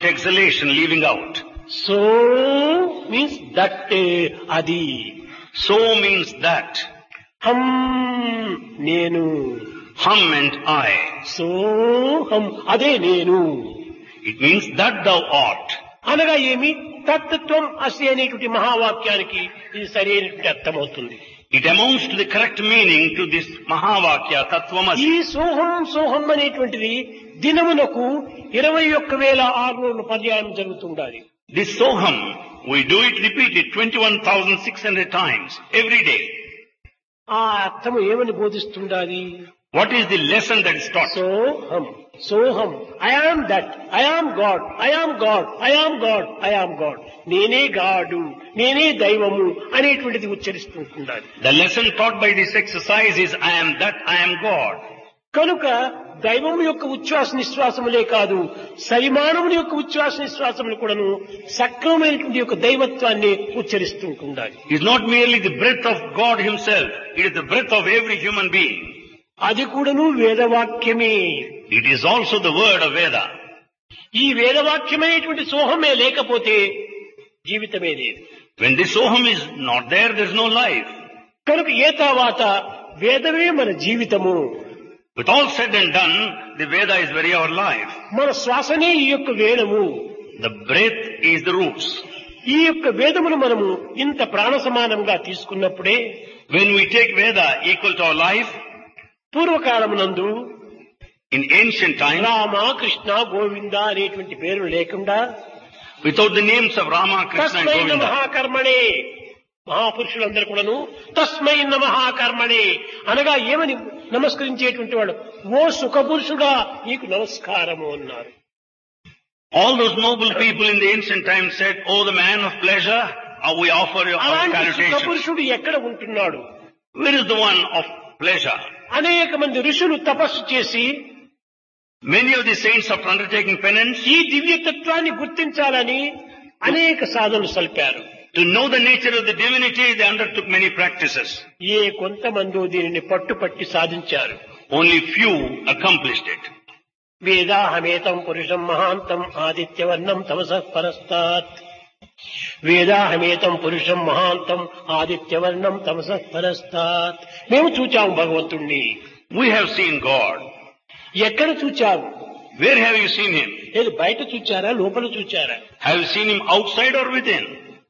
exhalation leaving out. So means that అది So means that. హం నేను Hum meant I. సోహం అదే నేను It means that thou art. అనగా ఏమి తత్వం అసి అనేటువంటి మహావాక్యానికి ఇది సరైనటువంటి అర్థమవుతుంది It amounts to the correct meaning to this Mahavakya ఈ Tattvamasi. సోహం సోహం అనేటువంటిది దినమునకు ఇరవై ఒక్క వేల ఆరు వందల పర్యాయం జరుగుతుండాలి This Soham, we do it repeated 21,600 times every day. ఆ అర్థము ఏమని బోధిస్తుండాలి What is the lesson that is taught? సోహం సోహం I am that I am God I am God I am God I am God నేనే God నేనే దైవము అనేటువంటిది ఉచ్చరిస్తుంటుండాలి The lesson taught by this exercise is I am that, I am God. కనుక దైవం యొక్క ఉచ్ఛ్వాస నిశ్వాసములే కాదు సరిమానముని యొక్క ఉచ్ఛ్వాస నిశ్వాసములు కూడాను సక్రమమైనటువంటి యొక్క దైవత్వాన్ని ఉచ్చరిస్తుంటుండాలి It's not merely the breath of God himself, it is the breath of every human being. అది కూడాను వేదవాక్యమే It is also the word of Veda. ఈ వేదవాక్యమైనటువంటి సోహమే లేకపోతే జీవితమే లేదు When this Soham is not there, there is no life. కనుక ఏ తర్వాత వేదమే మన జీవితము With all said and done, the Veda is very our life. మన శ్వాసనే ఈ యొక్క వేదము The breath is the roots. ఈ యొక్క వేదమును మనము ఇంత ప్రాణ సమానంగా తీసుకున్నప్పుడే When we take Veda equal to our life, పూర్వకాలమునందు in ancient times, Rama Krishna Govinda అనేటువంటి పేరు లేకుండా without the names of Rama, Krishna and తస్మై Govinda, మహాకర్మణే మహాపురుషులందరూ కూడాను తస్మై మహాకర్మణే అనగా ఏమని నమస్కరించేటువంటి వాడు ఓ సుఖపురుషుడా నీకు నమస్కారము అన్నారు all those noble people in the ancient times said, Oh, the man of pleasure, uh, we offer you our అలాంటి salutations. సుఖపురుషుడు ఎక్కడ ఉంటున్నాడు Where is the one of pleasure? అనేక మంది ఋషులు తపస్సు చేసి Many of the saints after undertaking penance, ఈ దివ్యతత్వాన్ని గుర్తించాలని అనేక సాధనలు సల్పారు to know the nature of the divinity, they undertook many practices. ఏ కొంతమందో దీనిని పట్టుపట్టి సాధించారు Only few accomplished it. వేదాహమేతం పురుషం మహాంతం ఆదిత్యవర్ణం తమస పరస్తాత్ వేదాహమేతం పురుషం మహాంతం ఆదిత్యవర్ణం తమస పరస్తాత్ మేము చూచాము భగవంతుణ్ణి We have seen God. ఎక్కడ చూచాము Where have you seen Him? లేదు బయట చూచారా లోపల చూచారా Have you seen Him outside or within?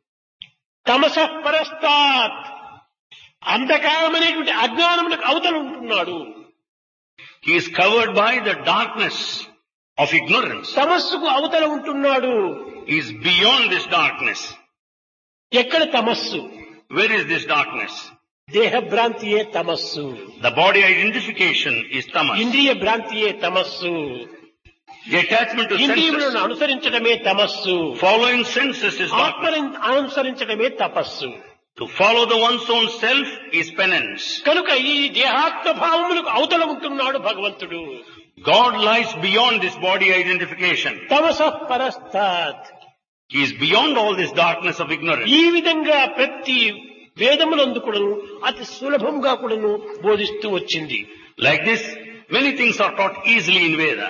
తమస పరస్తాత్ అంధకారం అనేటువంటి అజ్ఞానములకు అవతల ఉంటున్నాడు He is covered by the darkness of ignorance. తమస్సుకు అవతల ఉంటున్నాడు He is beyond this darkness. ఎక్కడ తమస్సు Where is this darkness? దేహ భ్రాంతియే తమస్సు The body identification is tamas. ఇంద్రియ భ్రాంతియే తమస్సు The attachment to ఇంద్రియములను senses. అనుసరించడమే తమస్సు Following senses is darkness. ఆత్మని అనుసరించడమే తపస్సు To follow the one's own self is penance. కనుక ఈ దేహాత్మ భావములకు అవతల ఉంటున్నాడు భగవంతుడు God lies beyond this body identification. తమస పరస్తాత్ He is beyond all this darkness of ignorance. ఈ విధంగా ప్రతి వేదములందు కూడాను అతి సులభంగా కూడాను బోధిస్తూ వచ్చింది Like this, many things are taught easily in Veda.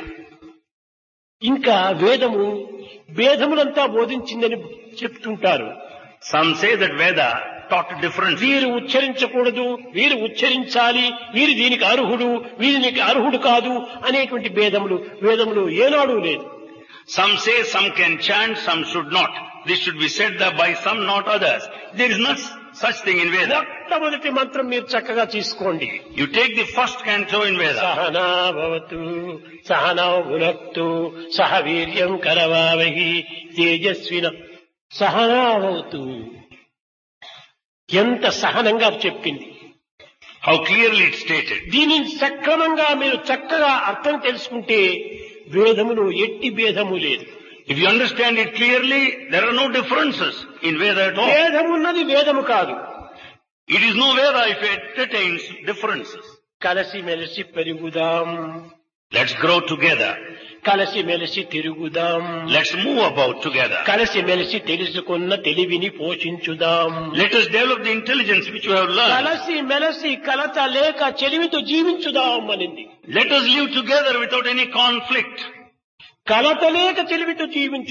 ఇంకా వేదము వేదములంతా బోధించిందని చెప్తుంటారు Some say that Veda taught different. వీరు ఉచ్చరించకూడదు వీరు ఉచ్చరించాలి వీరు దీనికి అర్హుడు వీరికి అర్హుడు కాదు అనేటువంటి భేదములు వేదములు ఏనాడు లేదు Some say some can chant, some should not. This should be said that by some, not others. There is not such thing in Veda. మొట్టమొదటి మంత్రం మీరు చక్కగా తీసుకోండి You take the first canto in Veda. Sahana భవతు సహనా భునక్తు సహ వీర్యం కరవావహి తేజస్విన సహనా భవతు ఎంత సహనంగా చెప్పింది How clearly it's stated. దీనిని సక్రమంగా మీరు చక్కగా అర్థం తెలుసుకుంటే వేదములు ఎట్టి భేదము లేదు If you understand it clearly, there are no differences in Veda at all. భేదమున్నది వేదము కాదు It is no Veda if it entertains differences. కలసి మెలిసి పెరుగుదాం Let's grow together. కలసి మెలిసి తిరుగుదాం Let's move about together. కలిసి మెలిసి తెలుసుకున్న తెలివిని పోషించుదాం Let us develop the intelligence which you have learned. కలసి మెలసి కలత లేక చెలిమితో జీవించుదాం అనింది Let us live together without any conflict. కలత లేక చెలిమితో జీవించు